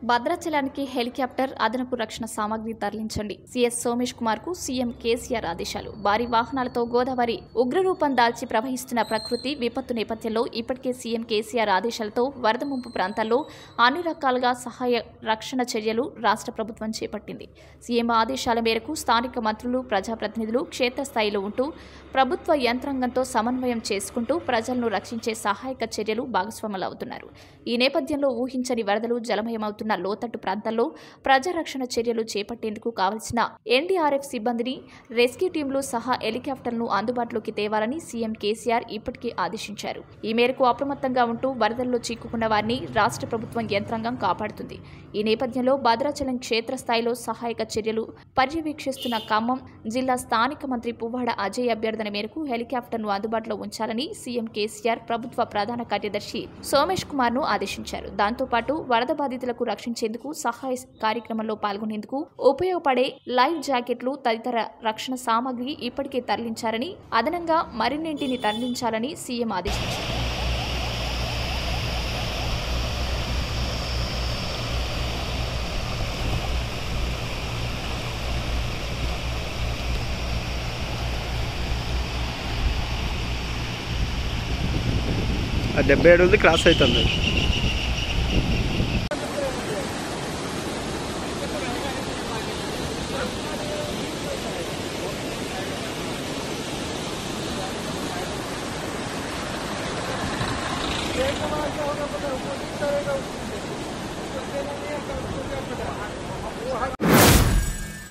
భద్రాచలానికి helicopter అదనపు రక్షణ సామాగ్రి తరలించండి సీఎస్ సోమేష్ కుమార్ కు సీఎం కేసీఆర్ ఆదేశాలు భారీ వాహనాలతో గోదావరి ఉగ్రరూపం దాల్చి ప్రవహిస్తున్న ప్రకృతి విపత్తు నేపథ్యంలో ఇప్పటికే సీఎం కేసీఆర్ ఆదేశాలతో వరద ముంపు ప్రాంతాల్లో అన్ని రకాలుగా సహాయ రక్షణ చర్యలు రాష్ట్ర ప్రభుత్వం చేపట్టింది సీఎం ఆదేశాల మేరకు స్థానిక మంత్రులు ప్రజాప్రతినిధులు క్షేత్రస్థాయిలో ఉంటూ ప్రభుత్వ యంత్రాంగంతో సమన్వయం చేసుకుంటూ ప్రజలను రక్షించే సహాయక చర్యలు భాగస్వాములవుతున్నారు ఈ నేపథ్యంలో ఊహించని వరదలు జలమయమవుతున్న లోతట్టు ప్రాంతాల్లో ప్రజారక్షణ చర్యలు చేపట్టేందుకు కావలసిన ఎన్డీఆర్ఎఫ్ సిబ్బందిని రెస్క్యూ టీంలు సహా హెలికాప్టర్లను అందుబాటులోకి తేవాలని సీఎం కేసీఆర్ ఇప్పటికే ఆదేశించారు ఈ మేరకు అప్రమత్తంగా ఉంటూ వరదల్లో చిక్కుకున్న వారిని రాష్ట్ర ప్రభుత్వం యంత్రాంగం కాపాడుతుంది ఈ నేపథ్యంలో భద్రాచలం క్షేత్రస్థాయిలో సహాయక చర్యలు పర్యవేక్షిస్తున్న ఖమ్మం జిల్లా స్థానిక మంత్రి పువ్వాడ అజయ్ అభ్యర్థన మేరకు హెలికాప్టర్ను అందుబాటులో ఉంచాలని సీఎం కేసీఆర్ ప్రభుత్వ ప్రధాన కార్యదర్శి సోమేష్ కుమార్ ను ఆదేశించారు దాంతోపాటు వరద బాధితులకు రక్షించేందుకు సహాయ కార్యక్రమంలో పాల్గొనేందుకు ఉపయోగపడే లైఫ్ జాకెట్లు తదితర రక్షణ సామాగ్రి ఇప్పటికే తరలించారని అదనంగా మరిన్నింటిని తరలించాలని సీఎం ఆదేశించారు ఆ డెబ్బై ఏడు ఉంది క్రాస్ అవుతుంది एक